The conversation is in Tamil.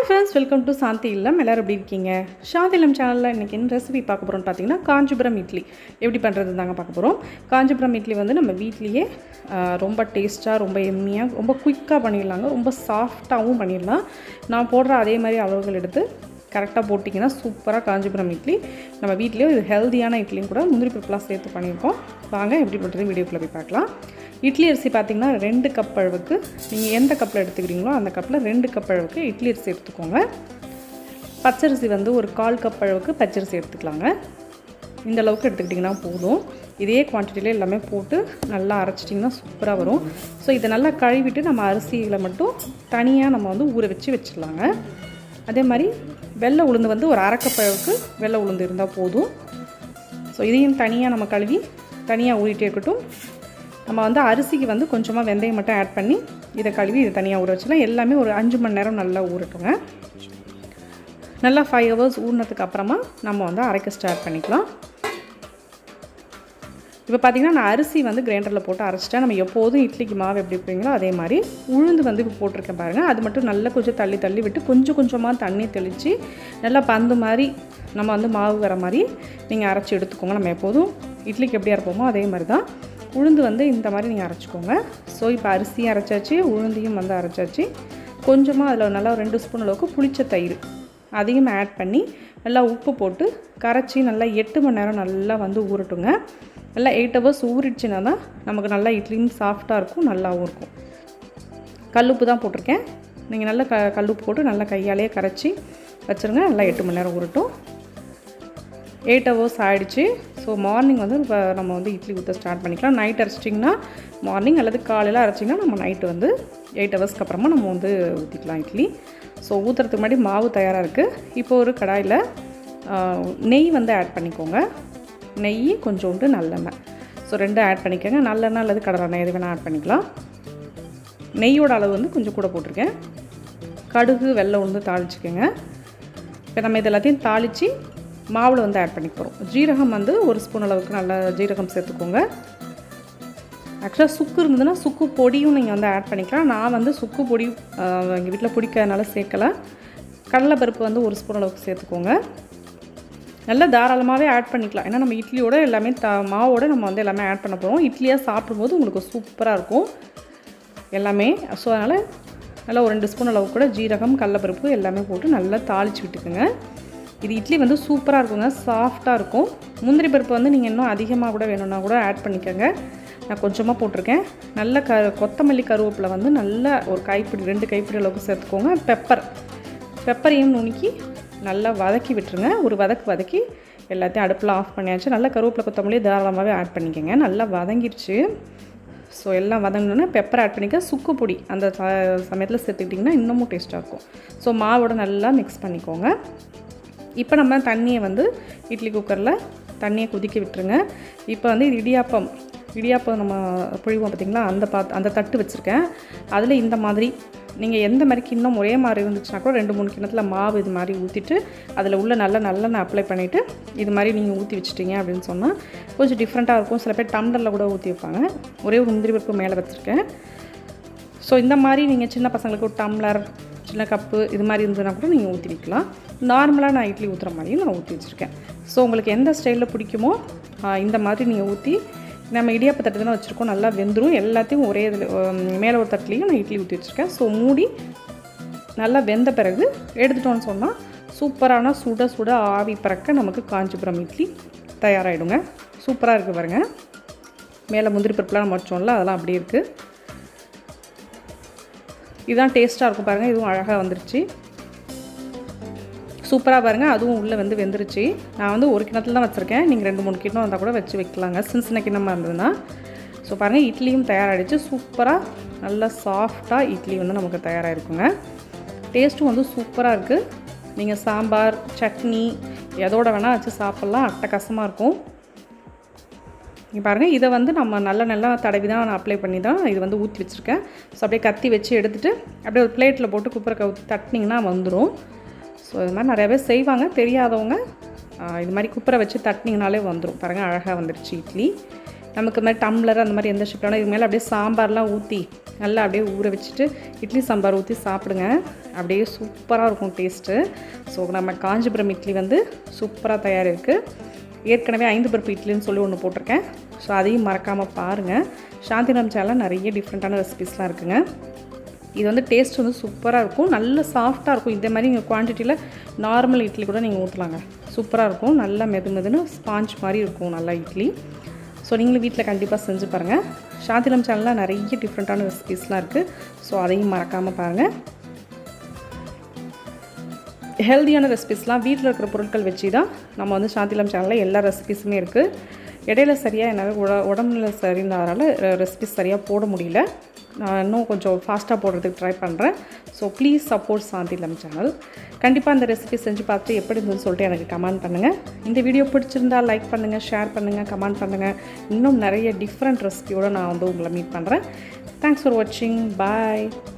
hi friends welcome to Shanthi Illam எல்லோரும் எப்படி இருக்கீங்க சாந்தி இல்லம் சேனலில் இன்றைக்கி என்ன ரெசிபி பார்க்க போகிறோம்னு பார்த்தீங்கன்னா காஞ்சிபுரம் இட்லி எப்படி பண்ணுறது தாங்க பார்க்க போகிறோம் காஞ்சிபுரம் இட்லி வந்து நம்ம வீட்லேயே ஆஹ், ரொம்ப டேஸ்ட்டாக ரொம்ப எம்மியாக ரொம்ப குயிக்காக பண்ணிடலாங்க ரொம்ப சாஃப்டாகவும் பண்ணிடலாம் நான் போடுற அதே மாதிரி அளவுகள் எடுத்து கரெக்டாக போட்டிங்கன்னா சூப்பராக காஞ்சிபுரம் இட்லி நம்ம வீட்லேயே இது ஹெல்தியான இட்லியும் கூட முந்திரி பருப்புலாம் சேர்த்து பண்ணியிருக்கோம் வாங்க எப்படி பண்ணுறது வீடியோக்குள்ளே போய் பார்க்கலாம் இட்லி அரிசி பார்த்திங்கன்னா ரெண்டு கப் அளவுக்கு நீங்கள் எந்த கப்பில் எடுத்துக்கிறீங்களோ அந்த கப்பில் ரெண்டு கப் அளவுக்கு இட்லி அரிசி எடுத்துக்கோங்க பச்சரிசி வந்து ஒரு கால் கப் அளவுக்கு பச்சரிசி எடுத்துக்கலாங்க இந்த அளவுக்கு எடுத்துக்கிட்டிங்கன்னா போதும் இதே குவான்டிட்டியில் எல்லாமே போட்டு நல்லா அரைச்சிட்டிங்கன்னா சூப்பராக வரும் ஸோ இதை நல்லா கழுவிட்டு நம்ம அரிசிகளை மட்டும் தனியாக நம்ம வந்து ஊற வச்சு வச்சிடலாங்க அதே மாதிரி வெள்ளை உளுந்து வந்து ஒரு அரைக்கப் அளவுக்கு வெள்ளை உளுந்து இருந்தால் போதும் ஸோ இதையும் தனியாக நம்ம கழுவி தனியாக ஊறிட்டே இருக்கட்டும் நம்ம வந்து அரிசிக்கு வந்து கொஞ்சமாக வெந்தயம் மட்டும் ஆட் பண்ணி இதை கழுவி இதை தனியாக ஊற வச்சிடலாம் எல்லாமே ஒரு அஞ்சு மணி நேரம் நல்லா ஊறட்டுங்க நல்லா ஃபைவ் ஹவர்ஸ் ஊறினதுக்கு அப்புறமா நம்ம வந்து அரைக்க ஸ்டார்ட் பண்ணிக்கலாம் இப்போ பார்த்தீங்கன்னா நான் அரிசி வந்து கிரைண்டரில் போட்டு அரைச்சிட்டேன் நம்ம எப்போதும் இட்லிக்கு மாவு எப்படி வைப்பீங்களோ அதே மாதிரி உளுந்து வந்து இப்போ போட்டிருக்கேன் பாருங்கள் அது மட்டும் நல்லா கொஞ்சம் தள்ளி தள்ளி விட்டு கொஞ்சம் கொஞ்சமாக தண்ணி தெளித்து நல்லா பந்து மாதிரி நம்ம வந்து மாவு வர மாதிரி நீங்கள் அரைச்சி எடுத்துக்கோங்க நம்ம எப்போதும் இட்லிக்கு எப்படி அரைப்போமோ அதே மாதிரி தான் உளுந்து வந்து இந்த மாதிரி நீங்கள் அரைச்சிக்கோங்க ஸோ இப்போ அரிசியும் அரைச்சாச்சு உளுந்தையும் வந்து அரைச்சாச்சு கொஞ்சமாக அதில் நல்லா ஒரு ரெண்டு ஸ்பூன் அளவுக்கு புளிச்ச தயிர் அதையும் ஆட் பண்ணி நல்லா உப்பு போட்டு கரைச்சி நல்லா எட்டு மணி நேரம் நல்லா வந்து ஊறட்டுங்க நல்லா எயிட் ஹவர்ஸ் ஊறிடுச்சுன்னா தான் நமக்கு நல்லா இட்லியும் சாஃப்டாக இருக்கும் நல்லாவும் இருக்கும் கல்லுப்பு தான் போட்டிருக்கேன் நீங்கள் நல்லா க கல்லுப்பு போட்டு நல்லா கையாலேயே கரைச்சி வச்சுருங்க நல்லா எட்டு மணி நேரம் ஊறட்டும் எயிட் ஹவர்ஸ் ஆகிடுச்சு ஸோ மார்னிங் வந்து இப்போ நம்ம வந்து இட்லி ஊற்ற ஸ்டார்ட் பண்ணிக்கலாம் நைட் அரைச்சிட்டிங்கன்னா மார்னிங் அல்லது காலையில் அரைச்சிங்கன்னா நம்ம நைட்டு வந்து எயிட் ஹவர்ஸ்க்கு அப்புறமா நம்ம வந்து ஊற்றிக்கலாம் இட்லி ஸோ ஊற்றுறதுக்கு முன்னாடி மாவு தயாராக இருக்குது இப்போ ஒரு கடாயில் நெய் வந்து ஆட் பண்ணிக்கோங்க நெய் கொஞ்சோண்டு நல்லெண்ணெய் ஸோ ரெண்டும் ஆட் பண்ணிக்கோங்க நல்லெண்ணெய் அல்லது கடலெண்ணெய் எது வேணால் ஆட் பண்ணிக்கலாம் நெய்யோட அளவு வந்து கொஞ்சம் கூட போட்டிருக்கேன் கடுகு வெள்ளை உளுந்து தாளிச்சிக்கோங்க இப்போ நம்ம இது எல்லாத்தையும் தாளித்து மாவில் வந்து ஆட் பண்ணிக்க போகிறோம் ஜீரகம் வந்து ஒரு ஸ்பூன் அளவுக்கு நல்ல ஜீரகம் சேர்த்துக்கோங்க ஆக்சுவலாக சுக்கு இருந்ததுன்னா சுக்கு பொடியும் நீங்கள் வந்து ஆட் பண்ணிக்கலாம் நான் வந்து சுக்கு பொடி எங்கள் வீட்டில் பிடிக்காதனால சேர்க்கலை கடலைப்பருப்பு வந்து ஒரு ஸ்பூன் அளவுக்கு சேர்த்துக்கோங்க நல்லா தாராளமாகவே ஆட் பண்ணிக்கலாம் ஏன்னா நம்ம இட்லியோட எல்லாமே த மாவோட நம்ம வந்து எல்லாமே ஆட் பண்ண போகிறோம் இட்லியாக சாப்பிடும்போது உங்களுக்கு சூப்பராக இருக்கும் எல்லாமே ஸோ அதனால் நல்லா ஒரு ரெண்டு ஸ்பூன் அளவு கூட ஜீரகம் கடலப்பருப்பு எல்லாமே போட்டு நல்லா தாளித்து விட்டுக்குங்க இது இட்லி வந்து சூப்பராக இருக்குங்க சாஃப்டாக இருக்கும் முந்திரி பருப்பு வந்து நீங்கள் இன்னும் அதிகமாக கூட வேணும்னா கூட ஆட் பண்ணிக்கோங்க நான் கொஞ்சமாக போட்டிருக்கேன் நல்ல க கொத்தமல்லி கருவேப்பிலை வந்து நல்ல ஒரு கைப்பிடி ரெண்டு கைப்பிடி அளவுக்கு சேர்த்துக்கோங்க பெப்பர் பெப்பரையும் நுணுக்கி நல்லா வதக்கி விட்டுருங்க ஒரு வதக்கு வதக்கி எல்லாத்தையும் அடுப்பில் ஆஃப் பண்ணியாச்சு நல்லா கருவேப்பிலை கொத்தமல்லி தாராளமாகவே ஆட் பண்ணிக்கோங்க நல்லா வதங்கிருச்சு ஸோ எல்லாம் வதங்கினோன்னே பெப்பர் ஆட் பண்ணிக்க சுக்கு பொடி அந்த ச- சமயத்தில் சேர்த்துக்கிட்டிங்கன்னா இன்னமும் டேஸ்ட்டாக இருக்கும் ஸோ மாவோட நல்லா மிக்ஸ் பண்ணிக்கோங்க இப்போ நம்ம தண்ணியை வந்து இட்லி குக்கரில் தண்ணியை கொதிக்க விட்டுருங்க இப்போ வந்து இது இடியாப்பம் இடியாப்பம் நம்ம புழிவோம் பார்த்திங்களா அந்த பா அந்த தட்டு வச்சுருக்கேன் அதில் இந்த மாதிரி நீங்கள் எந்த மாதிரி கிண்ணம் ஒரே மாதிரி இருந்துச்சுன்னா கூட ரெண்டு மூணு கிண்ணத்தில் மாவு இது மாதிரி ஊற்றிட்டு அதில் உள்ள நல்ல நல்லெண்ணெய் அப்ளை பண்ணிவிட்டு இது மாதிரி நீங்கள் ஊற்றி வச்சிட்டிங்க அப்படின்னு சொன்னால் கொஞ்சம் டிஃப்ரெண்ட்டாக இருக்கும் சில பேர் டம்ளரில் கூட ஊற்றி வைப்பாங்க ஒரே ஒரு முந்திரி பருப்பு மேலே வச்சுருக்கேன் ஸோ இந்த மாதிரி நீங்கள் சின்ன பசங்களுக்கு ஒரு டம்ளர் சின்ன கப்பு இது மாதிரி இருந்ததுன்னா கூட நீங்கள் ஊற்றி வைக்கலாம் நார்மலாக நான் இட்லி ஊற்றுற மாதிரியும் நான் ஊற்றி வச்சுருக்கேன் ஸோ உங்களுக்கு எந்த ஸ்டைலில் பிடிக்குமோ ஆ, இந்த மாதிரி நீங்கள் ஊற்றி நம்ம இடியாப்ப தட்டு தானே வச்சுருக்கோம் நல்லா வெந்துடும் எல்லாத்தையும் ஒரே இதில் மேலே ஒரு தட்டுலேயும் நான் இட்லி ஊற்றி வச்சுருக்கேன் ஸோ மூடி நல்லா வெந்த பிறகு எடுத்துட்டோன்னு சொன்னால் சூப்பரான சுட சுட ஆவி பறக்க நமக்கு காஞ்சிபுரம் இட்லி தயாராகிடுங்க சூப்பராக இருக்குது பாருங்க மேலே முந்திரி பருப்புலாம் நம்ம வச்சோம்ல அதெல்லாம் அப்படியே இருக்குது இதுதான் டேஸ்ட்டாக இருக்கும் பாருங்கள் இதுவும் அழகாக வந்துருச்சு சூப்பராக பாருங்கள் அதுவும் உள்ளே வந்து வெந்துருச்சு நான் வந்து ஒரு கிணத்துல தான் வச்சுருக்கேன் நீங்கள் ரெண்டு மூணு கிண்ணம் வந்தால் கூட வச்சு வைக்கலாங்க சின்ன சின்ன கிண்ணமாக இருந்ததுன்னா ஸோ பாருங்கள் இட்லியும் தயாராகிடுச்சு சூப்பராக நல்லா சாஃப்டாக இட்லி வந்து நமக்கு தயாராக இருக்குங்க டேஸ்ட்டும் வந்து சூப்பராக இருக்குது நீங்கள் சாம்பார் சட்னி எதோட வேணால் வச்சு சாப்பிட்லாம் அட்டகாசமாக இருக்கும் இங்கே பாருங்கள் இதை வந்து நம்ம நல்ல நல்லா தடவி தான் நான் அப்ளை பண்ணி தான் இது வந்து ஊற்றி வச்சுருக்கேன் ஸோ அப்படியே கத்தி வச்சு எடுத்துகிட்டு அப்படியே ஒரு பிளேட்டில் போட்டு குப்பரை கவுத்தி தட்டினீங்கன்னா வந்துடும் ஸோ இது மாதிரி நிறைய பேர் செய்வாங்க தெரியாதவங்க ஆ, இது மாதிரி குப்பரை வச்சு தட்டினீங்கனாலே வந்துடும் பாருங்கள் அழகாக வந்துருச்சு இட்லி நமக்கு இது மாதிரி டம்ளர் அந்த மாதிரி எந்த ஷிப்டான இது மேலே அப்படியே சாம்பார்லாம் ஊற்றி நல்லா அப்படியே ஊற வச்சுட்டு இட்லி சாம்பார் ஊற்றி சாப்பிடுங்க அப்படியே சூப்பராக இருக்கும் டேஸ்ட்டு ஸோ நம்ம காஞ்சிபுரம் இட்லி வந்து சூப்பராக தயாரிருக்கு ஏற்கனவே ஐந்து பருப்பு இட்லின்னு சொல்லி ஒன்று போட்டிருக்கேன் ஸோ அதையும் மறக்காமல் பாருங்கள் சாந்திராம் சேனலில் நிறைய டிஃப்ரெண்ட்டான ரெசிபிஸ்லாம் இருக்குங்க இது வந்து டேஸ்ட் வந்து சூப்பராக இருக்கும் நல்ல சாஃப்டாக இருக்கும் இந்த மாதிரி நீங்கள் குவான்டிட்டியில் நார்மல் இட்லி கூட நீங்கள் ஊற்றலாங்க சூப்பராக இருக்கும் நல்லா மெது மெதுன்னு ஸ்பாஞ்ச் மாதிரி இருக்கும் நல்லா இட்லி ஸோ நீங்களும் வீட்டில் கண்டிப்பாக செஞ்சு பாருங்கள் சாந்திலம் சேனலில் நிறைய டிஃப்ரெண்ட்டான ரெசிபிஸ்லாம் இருக்குது ஸோ அதையும் மறக்காமல் பாருங்கள் ஹெல்தியான ரெசிபிஸ்லாம் வீட்டில் இருக்கிற பொருட்கள் வச்சு தான் நம்ம வந்து சாந்திலம் சேனலில் எல்லா ரெசிபிஸுமே இருக்குது இடையில சரியாக என்னால் உட உடம்புல சரியில்லாதனால ரெசிபிஸ் சரியாக போட முடியல நான் இன்னும் கொஞ்சம் ஃபாஸ்ட்டாக போடுறதுக்கு ட்ரை பண்ணுறேன் so please support Santhilam channel கண்டிப்பாக அந்த ரெசிபி செஞ்சு பார்த்து எப்படி இருந்ததுன்னு சொல்லிட்டு எனக்கு கமெண்ட் பண்ணுங்கள் இந்த வீடியோ பிடிச்சிருந்தா லைக் பண்ணுங்கள் ஷேர் பண்ணுங்கள் கமெண்ட் பண்ணுங்கள் இன்னும் நிறைய டிஃப்ரெண்ட் ரெசிபியோடு நான் வந்து உங்களை மீட் பண்ணுறேன் தேங்க்ஸ் ஃபார் வாட்சிங் பாய்